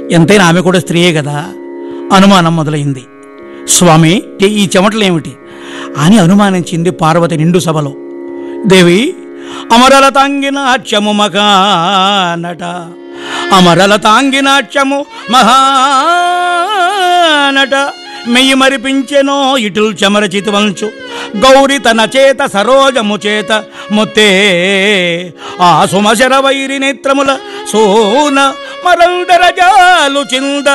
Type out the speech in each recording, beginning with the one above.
ఎంతైనా ఆమె కూడా స్త్రీయే కదా అనుమానం మొదలైంది స్వామి ఈ చెమటలేమిటి అని అనుమానించింది పార్వతి నిండు సభలో దేవి అమరల తాంగినాట్యము మహానట అమరల తాంగినాట్యము మహానట మెయ్యి మరిపించెనో ఇటుల్ చెమరచితి వంచు గౌరి తన చేత సరోజము చేత ముత్తే ఆ సుమశర వైరి నేత్రముల సోన మరందరజాలు చింద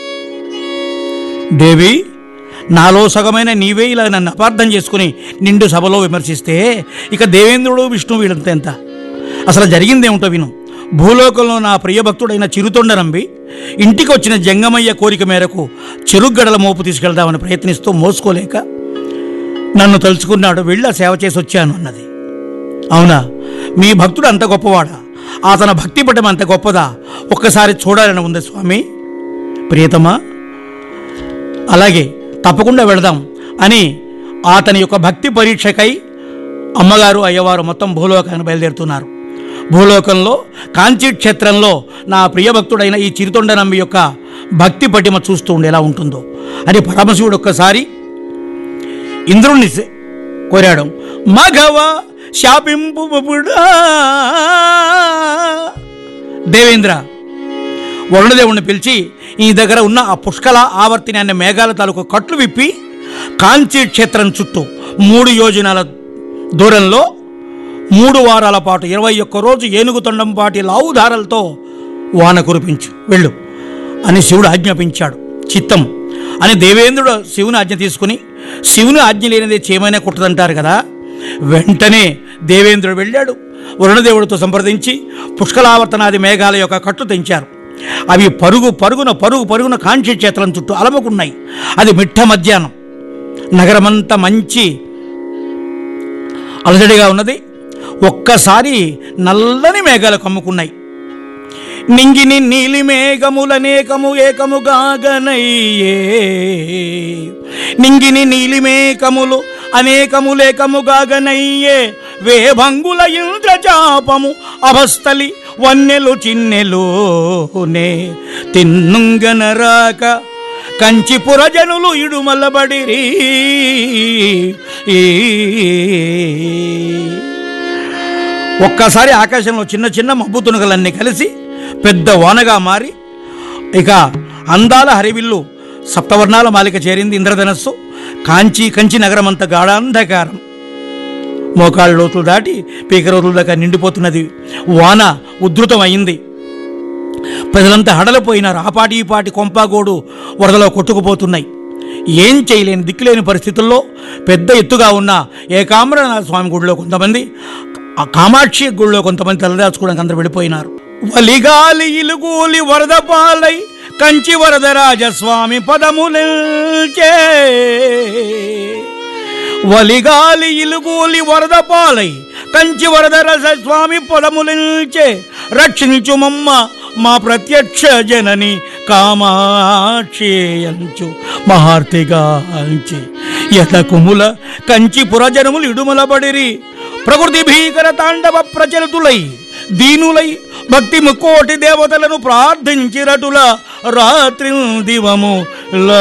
దేవి నాలో సగమైన నీవే ఇలా నన్ను అపార్థం చేసుకుని నిండు సభలో విమర్శిస్తే ఇక దేవేంద్రుడు విష్ణువు వీళ్ళంత ఎంత అసలు జరిగిందేమిటో విను భూలోకంలో నా ప్రియభక్తుడైన చిరుతొండ నంబి ఇంటికి వచ్చిన జంగమయ్య కోరిక మేరకు చెరుగ్గడల మోపు తీసుకెళ్దామని ప్రయత్నిస్తూ మోసుకోలేక నన్ను తలుచుకున్నాడు వెళ్ళి ఆ సేవ చేసి వచ్చాను అన్నది అవునా మీ భక్తుడు అంత గొప్పవాడా అతని భక్తి పటం అంత గొప్పదా ఒక్కసారి చూడాలని ఉంది స్వామి ప్రియతమా అలాగే తప్పకుండా వెళదాం అని అతని యొక్క భక్తి పరీక్షకై అమ్మగారు అయ్యవారు మొత్తం భూలోకాన్ని బయలుదేరుతున్నారు భూలోకంలో కాంచీ క్షేత్రంలో నా ప్రియభక్తుడైన ఈ చిరుతొండ నంబి యొక్క భక్తి పటిమ చూస్తూ ఉండి ఎలా ఉంటుందో అని పరమశివుడు ఒక్కసారి ఇంద్రుణ్ణి సే- కోరాడు మగవ శాపింపు దేవేంద్ర వరుణదేవుణ్ణి పిలిచి ఈ దగ్గర ఉన్న ఆ పుష్కల ఆవర్తిని అనే మేఘాల తాలూకు కట్లు విప్పి కాంచీ క్షేత్రం చుట్టూ మూడు యోజనాల దూరంలో మూడు వారాల పాటు ఇరవై ఒక్క రోజు ఏనుగు తొండం పాటి లావు దారలతో వాన కురిపించు వెళ్ళు అని శివుడు ఆజ్ఞాపించాడు చిత్తం అని దేవేంద్రుడు శివుని ఆజ్ఞ తీసుకుని శివుని ఆజ్ఞ లేనిదే చేయమైనా కుట్టదంటారు కదా వెంటనే దేవేంద్రుడు వెళ్ళాడు వరుణదేవుడితో సంప్రదించి పుష్కలావర్తనాది మేఘాల యొక్క కట్టు తెంచారు అవి పరుగు పరుగున పరుగు పరుగున కాంక్షి క్షేత్రం చుట్టూ అలముకున్నాయి అది మిట్ట మధ్యాహ్నం నగరమంతా మంచి అలజడిగా ఉన్నది ఒక్కసారి నల్లని మేఘాలు కమ్ముకున్నాయి నింగిని నీలి మేఘములనేకము ఏకముగాగనయ్యే నింగిని నీలి మేఘములు అనేకములేకముగాగనయ్యే వేభంగుల ఇంద్రచాపము అవస్థలి వన్నెలు చిన్నెలోనే తిన్నుంగనరాక కంచి పురజనులు ఇడుమలబడిరి ఒక్కసారి ఆకాశంలో చిన్న చిన్న మబ్బు తునకలన్నీ కలిసి పెద్ద వానగా మారి ఇక అందాల హరివిల్లు సప్తవర్ణాల మాలిక చేరింది ఇంద్రధనస్సు కాంచి కంచి నగరం అంత గాఢాంధకారం మోకాళ్ళ లోతులు దాటి పీక రోజుల దాకా నిండిపోతున్నది వాన ఉధృతమైంది ప్రజలంతా హడలిపోయినారు ఆపాటి ఈపాటి కొంపాగోడు వరదలో కొట్టుకుపోతున్నాయి ఏం చేయలేని దిక్కులేని పరిస్థితుల్లో పెద్ద ఎత్తుగా ఉన్న ఏకాంబరనాథ స్వామి గుడిలో కొంతమంది ఆ కామాక్షి గుడిలో కొంతమంది తలదాచుకోవడానికి అందరూ వెళ్ళిపోయినారు వలిగాలి ఇలుగూలి వరద పాలై కంచి వరదరాజస్వామి పదములే వలిగాలి ఇలుగూలి వరద పాలై కంచి వరదరస స్వామి పొలములించే రక్షించుమమ్మ మా ప్రత్యక్ష జనని కామాక్షేయంచు మహార్తిగాంచి యతకుముల కంచి పురజనములు ఇడుమలబడిరి ప్రకృతి భీకర తాండవ ప్రచలితులై దీనులై భక్తి ముక్కోటి దేవతలను ప్రార్థించిరటుల రాత్రి దివము లా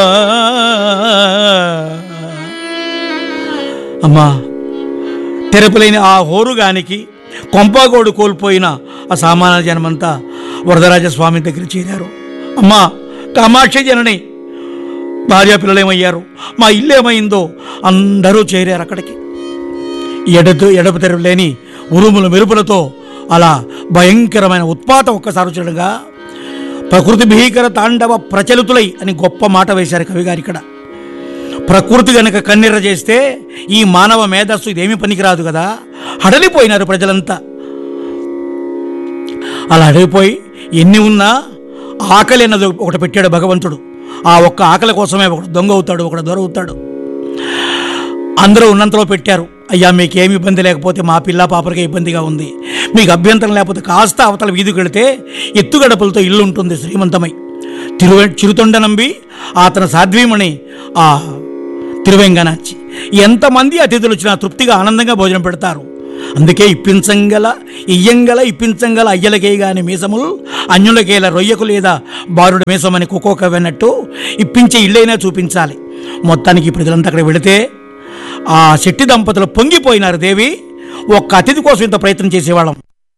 అమ్మా తెరపులేని ఆ హోరుగానికి కొంపాగోడు కోల్పోయిన ఆ సామాన్య జనమంతా వరదరాజ స్వామి దగ్గర చేరారు అమ్మా కామాక్షి జనని భార్య పిల్లలేమయ్యారు మా ఇల్లు ఏమైందో అందరూ చేరారు అక్కడికి ఎడతు ఎడపు తెరపు లేని ఉరుముల మెరుపులతో అలా భయంకరమైన ఉత్పాతం ఒక్కసారి చూడగా ప్రకృతి భీకర తాండవ ప్రచలితులై అని గొప్ప మాట వేశారు కవిగారు ఇక్కడ ప్రకృతి గనక కన్నెర్ర చేస్తే ఈ మానవ మేధస్సు ఇదేమీ పనికిరాదు కదా హడలిపోయినారు ప్రజలంతా అలా అడగిపోయి ఎన్ని ఉన్నా ఆకలి అన్నది ఒకటి పెట్టాడు భగవంతుడు ఆ ఒక్క ఆకలి కోసమే ఒకడు దొంగ అవుతాడు ఒకడు దొర అవుతాడు అందరూ ఉన్నంతలో పెట్టారు అయ్యా మీకు ఏమి ఇబ్బంది లేకపోతే మా పిల్ల పాపలకే ఇబ్బందిగా ఉంది మీకు అభ్యంతరం లేకపోతే కాస్త అవతల వీధికి వెళితే ఎత్తుగడపలతో ఇల్లు ఉంటుంది శ్రీమంతమై తిరువ చిరుతొండ నంబి అతని సాధ్వీమణి ఆ తిరువెంగనాచి ఎంతమంది అతిథులు వచ్చినా తృప్తిగా ఆనందంగా భోజనం పెడతారు అందుకే ఇప్పించంగల ఇయ్యంగల ఇప్పించంగల అయ్యలకే గాని మీసములు అన్యులకేల రొయ్యకు లేదా బారుడు మీసమని కుకోక విన్నట్టు ఇప్పించే ఇల్లైనా చూపించాలి మొత్తానికి ఈ ప్రజలంతా అక్కడ వెళితే ఆ శెట్టి దంపతులు పొంగిపోయినారు దేవి ఒక్క అతిథి కోసం ఇంత ప్రయత్నం చేసేవాళ్ళం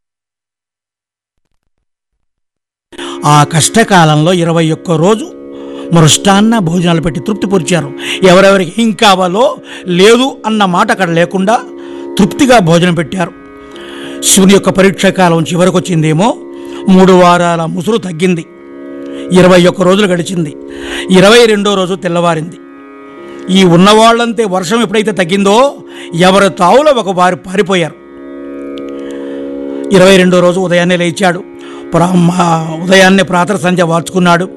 ఆ కష్టకాలంలో ఇరవై ఒక్క రోజు మృష్టాన్న భోజనాలు పెట్టి తృప్తి పొరిచారు ఎవరెవరికి ఏం కావాలో లేదు అన్న మాట అక్కడ లేకుండా తృప్తిగా భోజనం పెట్టారు శివుని యొక్క పరీక్ష కాలం చివరకు వచ్చిందేమో మూడు వారాల ముసురు తగ్గింది ఇరవై ఒక్క రోజులు గడిచింది ఇరవై రెండో రోజు తెల్లవారింది ఈ ఉన్నవాళ్ళంతే వర్షం ఎప్పుడైతే తగ్గిందో ఎవరి తావులో ఒక వారు పారిపోయారు ఇరవై రెండో రోజు ఉదయాన్నే లేచాడు ప్రా మా- ఉదయాన్నే ప్రాతర సంధ్య వార్చుకున్నాడు